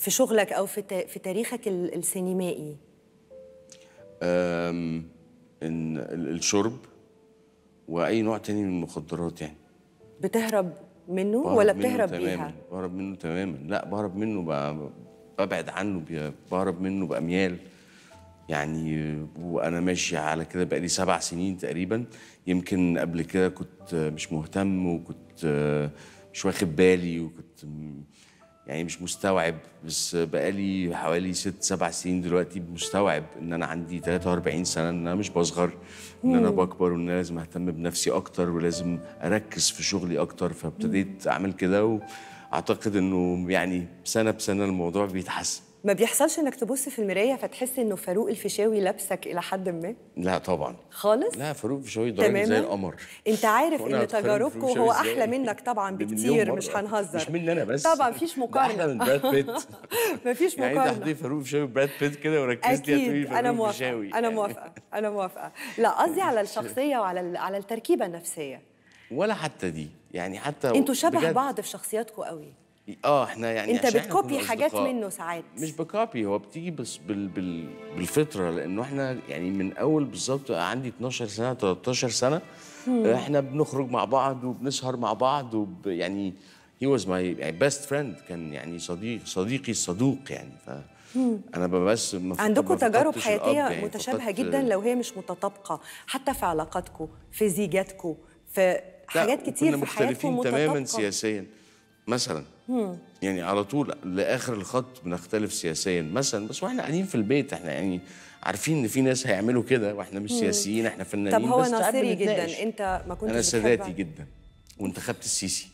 في شغلك او في تا- في تاريخك ال- السينمائي أم، إن ال- الشرب واي نوع تاني من المخدرات يعني بتهرب منه بهرب ولا منه بتهرب تماما بيها بهرب منه تماما لا بهرب منه ب- ببعد عنه ب- بهرب منه بأميال يعني وانا ماشي على كده بقالي سبع سنين تقريبا يمكن قبل كده كنت مش مهتم وكنت مش واخد بالي وكنت م- يعني مش مستوعب بس بقالي حوالي ست سبع سنين دلوقتي مستوعب ان انا عندي 43 سنه ان انا مش بصغر ان انا بكبر وان انا لازم اهتم بنفسي اكتر ولازم اركز في شغلي اكتر فابتديت اعمل كده واعتقد انه يعني سنه بسنه الموضوع بيتحسن ما بيحصلش انك تبص في المرايه فتحس انه فاروق الفيشاوي لابسك الى حد ما لا طبعا خالص لا فاروق فيشاوي ده راجل زي القمر انت عارف وأنا ان هتقارن تجاربكم بفاروق هو فيشاوي احلى إزاي؟ منك طبعا بمليون بكتير مرة. مش هنهزر مش مني انا بس طبعا مفيش ده احلى من مقارنه براد بيت مفيش يعني انت مقارنه حطي فاروق فيشاوي براد بيت كده وركزتي هتقولي اكيد فاروق انا موافقه فيشاوي انا موافقه انا موافقه لا قصدي على الشخصيه وعلى ال- على التركيبه النفسيه ولا حتى دي يعني حتى انتوا شبه بجد. بعض في شخصياتكم قوي اه احنا يعني انت عشان إحنا بتكوبي كنا حاجات أصدقاء. منه ساعات مش بكوبي هو بتيجي بس بال بال بالفطره لانه احنا يعني من اول بالظبط عندي 12 سنه 13 سنه احنا بنخرج مع بعض وبنسهر مع بعض وب يعني هي واز ماي يعني بيست فريند كان يعني صديق صديقي الصدوق يعني ف انا بس ما فق- عندكم ما تجارب فقدتش حياتيه الأب يعني، متشابهه فقدت- جدا لو هي مش متطابقه حتى في علاقاتكم في زيجاتكم في لا، حاجات كتير وكنا في حياتكم مختلفين تماما متطابقه سياسيا مثلا يعني على طول لاخر الخط بنختلف سياسيا مثلا بس واحنا قاعدين في البيت احنا يعني عارفين ان في ناس هيعملوا كده واحنا مش سياسيين احنا فنانين طب هو بس ساعات ناصري بنتناقش. جدا انت ما كنتش انا بتحب ساداتي جدا وانتخبت السيسي